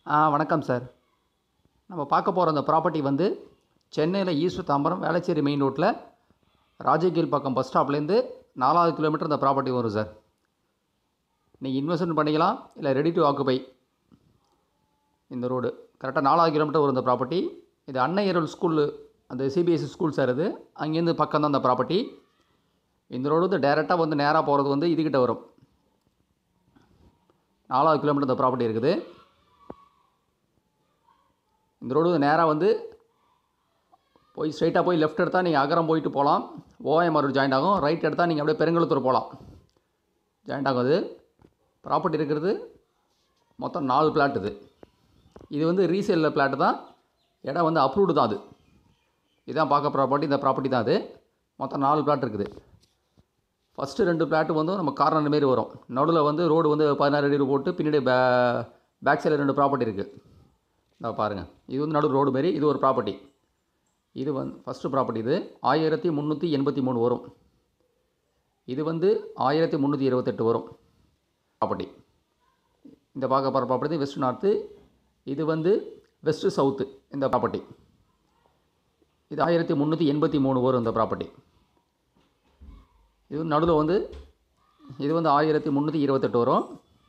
ஆ வணக்கம் சார் நம்ம பார்க்க போகிற அந்த ப்ராப்பர்ட்டி வந்து சென்னையில் ஈஸ்ட் தாம்பரம் வேளச்சேரி மெயின் ரோட்டில் ராஜகீல் பக்கம் பஸ் ஸ்டாப்லேருந்து நாலாவது கிலோமீட்டர் இந்த ப்ராப்பர்ட்டி வரும் சார் நீங்கள் இன்வெஸ்ட்மெண்ட் பண்ணிக்கலாம் இல்லை ரெடி டு ஆக்குபை இந்த ரோடு கரெக்டாக நாலாவது கிலோமீட்டர் வரும் இந்த ப்ராப்பர்ட்டி இது அன்னையருள் ஸ்கூலு அந்த சிபிஎஸ்சி ஸ்கூல் சார் இது அங்கேருந்து பக்கம் தான் அந்த ப்ராப்பர்ட்டி இந்த ரோடு வந்து டேரெக்டாக வந்து நேராக போகிறது வந்து இதுக்கிட்ட வரும் நாலாவது கிலோமீட்டர் இந்த ப்ராப்பர்ட்டி இருக்குது இந்த ரோடு நேராக வந்து போய் ஸ்ட்ரைட்டாக போய் லெஃப்ட் எடுத்தால் நீங்கள் அகரம் போயிட்டு போகலாம் ஓஎம்ஆர் ஜாயிண்ட் ஆகும் ரைட் எடுத்தால் நீங்கள் அப்படியே பெருங்கலத்தூர் போகலாம் ஜாயிண்ட் ஆகும் அது ப்ராப்பர்ட்டி இருக்கிறது மொத்தம் நாலு பிளாட் இது இது வந்து ரீசேலில் பிளாட் தான் இடம் வந்து அப்ரூவ்டு தான் அது இதான் பார்க்க ப்ராப்பர்ட்டி இந்த ப்ராப்பர்ட்டி தான் அது மொத்தம் நாலு பிளாட் இருக்குது ஃபஸ்ட்டு ரெண்டு பிளாட்டு வந்து நம்ம கார்னர் மாரி வரும் நடுவில் வந்து ரோடு வந்து பதினாறு அடி போட்டு பின்னாடி பே பேக் சைடில் ரெண்டு ப்ராப்பர்ட்டி இருக்குது இந்த பாருங்கள் இது வந்து நடு ரோடு மாரி இது ஒரு ப்ராப்பர்ட்டி இது வந்து ஃபஸ்ட்டு ப்ராப்பர்ட்டி இது ஆயிரத்தி முந்நூற்றி எண்பத்தி மூணு வரும் இது வந்து ஆயிரத்தி முந்நூற்றி இருபத்தெட்டு வரும் ப்ராப்பர்ட்டி இந்த பார்க்க போகிற ப்ராப்பர்ட்டி வெஸ்ட் நார்த்து இது வந்து வெஸ்ட்டு சவுத்து இந்த ப்ராப்பர்ட்டி இது ஆயிரத்தி முந்நூற்றி எண்பத்தி மூணு வரும் இந்த ப்ராப்பர்ட்டி இது நடுவில் வந்து இது வந்து ஆயிரத்தி முந்நூற்றி இருபத்தெட்டு வரும்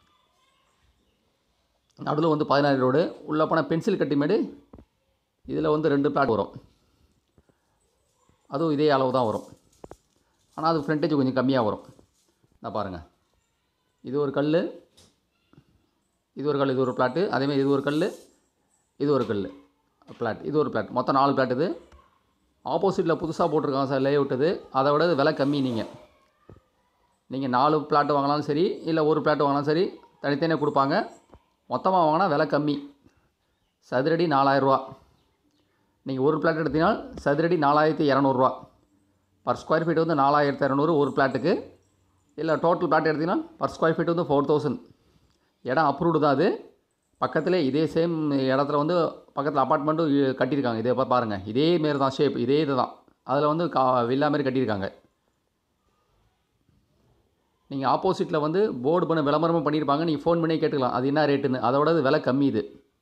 நடுவில் வந்து பதினாறு ரோடு உள்ளே போனால் பென்சில் கட்டிமேடு இதில் வந்து ரெண்டு பிளாட் வரும் அதுவும் இதே அளவு தான் வரும் ஆனால் அது ஃப்ரண்டேஜ் கொஞ்சம் கம்மியாக வரும் நான் பாருங்கள் இது ஒரு கல் இது ஒரு கல் இது ஒரு பிளாட்டு அதேமாதிரி இது ஒரு கல் இது ஒரு கல் பிளாட் இது ஒரு பிளாட் மொத்தம் நாலு பிளாட் இது ஆப்போசிட்டில் புதுசாக போட்டிருக்காங்க சார் லே இது அதை விட இது விலை கம்மி நீங்கள் நீங்கள் நாலு பிளாட் வாங்கினாலும் சரி இல்லை ஒரு பிளாட் வாங்கினாலும் சரி தனித்தனியாக கொடுப்பாங்க மொத்தமாக வாங்கினா விலை கம்மி சதுரடி நாலாயிரரூவா நீங்கள் ஒரு பிளாட் எடுத்தீங்கன்னா சதுரடி நாலாயிரத்தி இரநூறுவா பர் ஸ்கொயர் ஃபீட் வந்து நாலாயிரத்தி இரநூறு ஒரு பிளாட்டுக்கு இல்லை டோட்டல் பிளாட் எடுத்தீங்கன்னா பர் ஸ்கொயர் ஃபீட் வந்து ஃபோர் தௌசண்ட் இடம் அப்ரூவ்டு தான் அது பக்கத்தில் இதே சேம் இடத்துல வந்து பக்கத்தில் அப்பார்ட்மெண்ட்டும் கட்டியிருக்காங்க இதே பா- பாருங்கள் இதே மாரி தான் ஷேப் இதே இது தான் அதில் வந்து கா வில்லா மாரி கட்டியிருக்காங்க நீங்கள் ஆப்போசிட்டில் வந்து போர்டு பண்ண விளம்பரமும் பண்ணியிருப்பாங்க நீங்கள் ஃபோன் பண்ணி கேட்டுக்கலாம் அது என்ன ரேட்டுன்னு அதோட இது விலை கம்மி இது